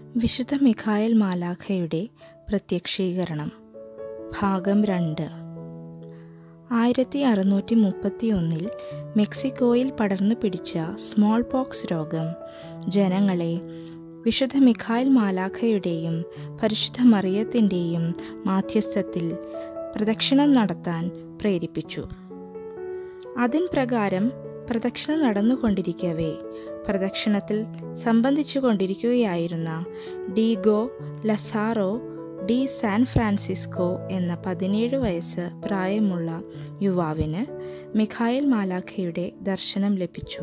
വിശുദ്ധ മിഖായൽ മാലാഖയുടെ പ്രത്യക്ഷീകരണം ഭാഗം രണ്ട് ആയിരത്തി അറുന്നൂറ്റി മുപ്പത്തി ഒന്നിൽ മെക്സിക്കോയിൽ പടർന്നു പിടിച്ച സ്മോൾ പോക്സ് രോഗം ജനങ്ങളെ വിശുദ്ധ മിഖായൽ മാലാഖയുടെയും പരിശുദ്ധ മറിയത്തിൻ്റെയും മാധ്യസ്ഥത്തിൽ പ്രദക്ഷിണം നടത്താൻ പ്രേരിപ്പിച്ചു അതിൻ പ്രകാരം പ്രദക്ഷിണം നടന്നുകൊണ്ടിരിക്കവേ പ്രദക്ഷിണത്തിൽ സംബന്ധിച്ചു കൊണ്ടിരിക്കുകയായിരുന്ന Diego Lazaro de San Francisco എന്ന പതിനേഴ് വയസ്സ് പ്രായമുള്ള യുവാവിന് മിഖായൽ മാലാഖയുടെ ദർശനം ലഭിച്ചു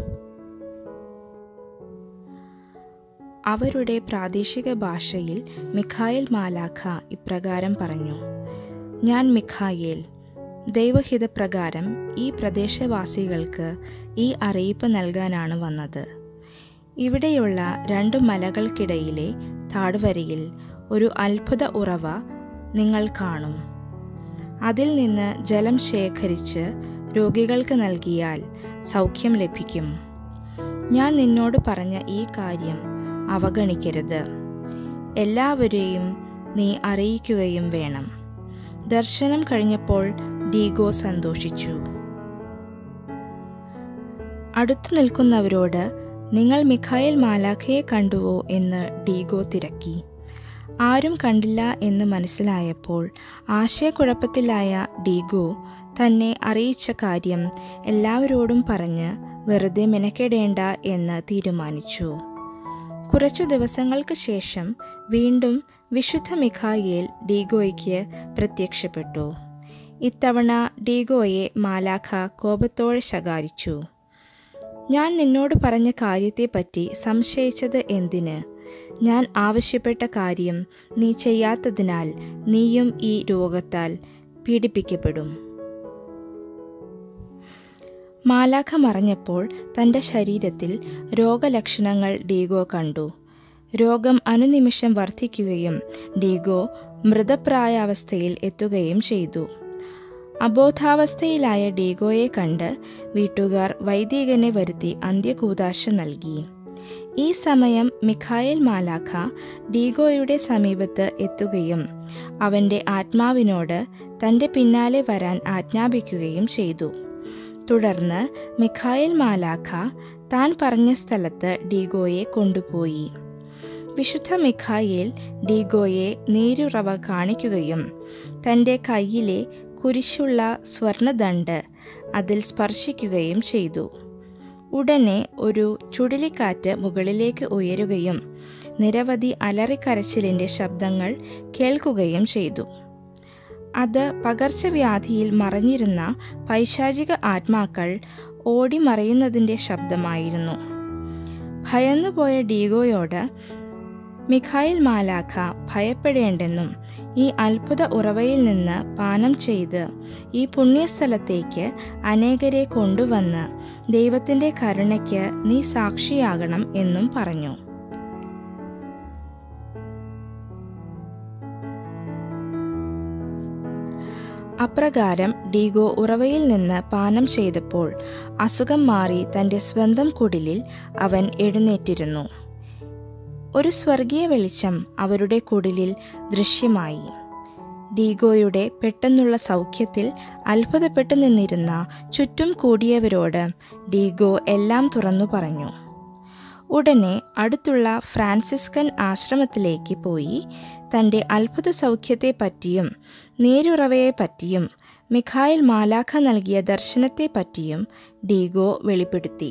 അവരുടെ പ്രാദേശിക ഭാഷയിൽ മിഖായൽ മാലാഖ ഇപ്രകാരം പറഞ്ഞു ഞാൻ മിഖായേൽ ദൈവഹിതപ്രകാരം ഈ പ്രദേശവാസികൾക്ക് ഈ അറിയിപ്പ് നൽകാനാണ് വന്നത് ഇവിടെയുള്ള രണ്ടു മലകൾക്കിടയിലെ താഴ്വരയിൽ ഒരു അത്ഭുത ഉറവ നിങ്ങൾ കാണും അതിൽ നിന്ന് ജലം ശേഖരിച്ച് രോഗികൾക്ക് നൽകിയാൽ സൗഖ്യം ലഭിക്കും ഞാൻ നിന്നോട് പറഞ്ഞ ഈ കാര്യം അവഗണിക്കരുത് എല്ലാവരെയും നീ അറിയിക്കുകയും വേണം ദർശനം കഴിഞ്ഞപ്പോൾ ഡീഗോ സന്തോഷിച്ചു അടുത്തു നിൽക്കുന്നവരോട് നിങ്ങൾ മിഖായൽ മാലാഖയെ കണ്ടുവോ എന്ന് ഡീഗോ തിരക്കി ആരും കണ്ടില്ല എന്ന് മനസ്സിലായപ്പോൾ ആശയക്കുഴപ്പത്തിലായ ഡീഗോ തന്നെ അറിയിച്ച കാര്യം എല്ലാവരോടും പറഞ്ഞ് വെറുതെ മെനക്കെടേണ്ട എന്ന് തീരുമാനിച്ചു കുറച്ചു ദിവസങ്ങൾക്ക് ശേഷം വീണ്ടും വിശുദ്ധ മിഖായേൽ ഡീഗോയ്ക്ക് പ്രത്യക്ഷപ്പെട്ടു ഇത്തവണ ഡീഗോയെ മാലാഖ കോപത്തോടെ ശകാരിച്ചു ഞാൻ നിന്നോട് പറഞ്ഞ കാര്യത്തെപ്പറ്റി സംശയിച്ചത് എന്തിന് ഞാൻ ആവശ്യപ്പെട്ട കാര്യം നീ ചെയ്യാത്തതിനാൽ നീയും ഈ രോഗത്താൽ പീഡിപ്പിക്കപ്പെടും മാലാഖ മറഞ്ഞപ്പോൾ തൻ്റെ ശരീരത്തിൽ രോഗലക്ഷണങ്ങൾ ഡീഗോ കണ്ടു രോഗം അനുനിമിഷം വർദ്ധിക്കുകയും ഡീഗോ മൃതപ്രായാവസ്ഥയിൽ എത്തുകയും ചെയ്തു അബോധാവസ്ഥയിലായ ഡീഗോയെ കണ്ട് വീട്ടുകാർ വൈദികനെ വരുത്തി അന്ത്യകൂതാശ നൽകി ഈ സമയം മിഖായേൽ മാലാഖ ഡീഗോയുടെ സമീപത്ത് എത്തുകയും അവൻ്റെ ആത്മാവിനോട് തൻ്റെ പിന്നാലെ വരാൻ ആജ്ഞാപിക്കുകയും ചെയ്തു തുടർന്ന് മിഖായേൽ മാലാഖ താൻ പറഞ്ഞ സ്ഥലത്ത് ഡീഗോയെ കൊണ്ടുപോയി വിശുദ്ധ മിഖായേൽ ഡീഗോയെ നീരുറവ കാണിക്കുകയും തൻ്റെ കയ്യിലെ കുരിശുള്ള സ്വർണദണ്ട് അതിൽ സ്പർശിക്കുകയും ചെയ്തു ഉടനെ ഒരു ചുഴലിക്കാറ്റ് മുകളിലേക്ക് ഉയരുകയും നിരവധി അലറിക്കരച്ചിലിൻ്റെ ശബ്ദങ്ങൾ കേൾക്കുകയും ചെയ്തു അത് പകർച്ചവ്യാധിയിൽ മറഞ്ഞിരുന്ന പൈശാചിക ആത്മാക്കൾ ഓടിമറയുന്നതിൻ്റെ ശബ്ദമായിരുന്നു ഭയന്നുപോയ ഡീഗോയോട് മിഖായിൽ മാലാഖ ഭയപ്പെടേണ്ടെന്നും ഈ അത്ഭുത ഉറവയിൽ നിന്ന് പാനം ചെയ്ത് ഈ പുണ്യസ്ഥലത്തേക്ക് അനേകരെ കൊണ്ടുവന്ന് ദൈവത്തിൻ്റെ കരുണയ്ക്ക് നീ സാക്ഷിയാകണം എന്നും പറഞ്ഞു അപ്രകാരം ഡീഗോ ഉറവയിൽ നിന്ന് പാനം ചെയ്തപ്പോൾ അസുഖം മാറി തൻ്റെ സ്വന്തം കുടിലിൽ അവൻ എഴുന്നേറ്റിരുന്നു ഒരു സ്വർഗീയ വെളിച്ചം അവരുടെ കുടിലിൽ ദൃശ്യമായി ഡീഗോയുടെ പെട്ടെന്നുള്ള സൗഖ്യത്തിൽ അത്ഭുതപ്പെട്ടു നിന്നിരുന്ന ചുറ്റും കൂടിയവരോട് ഡീഗോ എല്ലാം തുറന്നു പറഞ്ഞു ഉടനെ അടുത്തുള്ള ഫ്രാൻസിസ്കൻ ആശ്രമത്തിലേക്ക് പോയി തൻ്റെ അത്ഭുത സൗഖ്യത്തെപ്പറ്റിയും നേരുറവയെപ്പറ്റിയും മിഖായിൽ മാലാഖ നൽകിയ ദർശനത്തെപ്പറ്റിയും ഡീഗോ വെളിപ്പെടുത്തി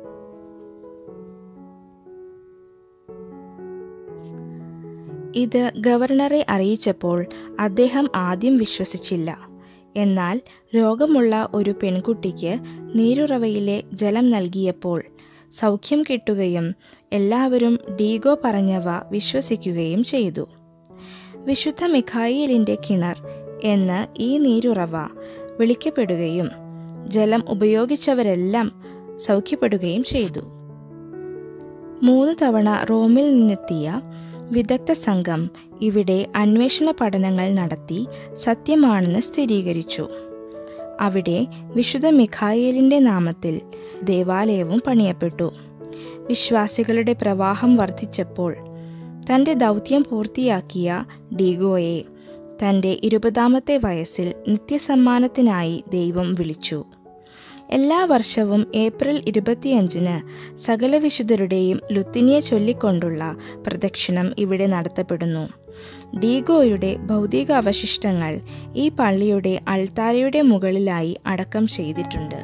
ഇത് ഗവർണറെ അറിയിച്ചപ്പോൾ അദ്ദേഹം ആദ്യം വിശ്വസിച്ചില്ല എന്നാൽ രോഗമുള്ള ഒരു പെൺകുട്ടിക്ക് നീരുറവയിലെ ജലം നൽകിയപ്പോൾ സൗഖ്യം കിട്ടുകയും എല്ലാവരും ഡീഗോ പറഞ്ഞവ വിശ്വസിക്കുകയും ചെയ്തു വിശുദ്ധ മിഖായിലിൻ്റെ കിണർ എന്ന് ഈ നീരുറവ വിളിക്കപ്പെടുകയും ജലം ഉപയോഗിച്ചവരെല്ലാം സൗഖ്യപ്പെടുകയും ചെയ്തു മൂന്ന് തവണ റോമിൽ നിന്നെത്തിയ വിദഗ്ധ സംഘം ഇവിടെ അന്വേഷണ പഠനങ്ങൾ നടത്തി സത്യമാണെന്ന് സ്ഥിരീകരിച്ചു അവിടെ വിശുദ്ധ മിഖായേലിൻ്റെ നാമത്തിൽ ദേവാലയവും പണിയപ്പെട്ടു വിശ്വാസികളുടെ പ്രവാഹം വർദ്ധിച്ചപ്പോൾ തൻ്റെ ദൗത്യം പൂർത്തിയാക്കിയ ഡീഗോയെ തൻ്റെ ഇരുപതാമത്തെ വയസ്സിൽ നിത്യസമ്മാനത്തിനായി ദൈവം വിളിച്ചു എല്ലാ വർഷവും ഏപ്രിൽ ഇരുപത്തിയഞ്ചിന് സകല വിശുദ്ധരുടെയും ലുത്തിനിയെ ചൊല്ലിക്കൊണ്ടുള്ള പ്രദക്ഷിണം ഇവിടെ നടത്തപ്പെടുന്നു ഡീഗോയുടെ ഭൗതിക അവശിഷ്ടങ്ങൾ ഈ പള്ളിയുടെ അൾത്താരയുടെ മുകളിലായി അടക്കം ചെയ്തിട്ടുണ്ട്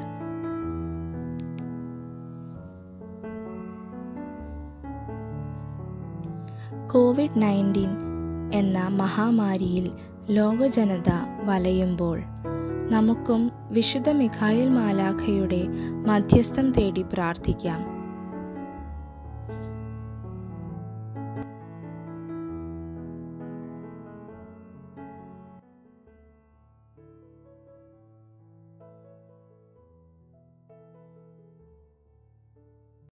കോവിഡ് നയൻറ്റീൻ എന്ന മഹാമാരിയിൽ ലോകജനത വലയുമ്പോൾ നമുക്കും വിശുദ്ധ മിഖായിൽ മാലാഖയുടെ മധ്യസ്ഥം തേടി പ്രാർത്ഥിക്കാം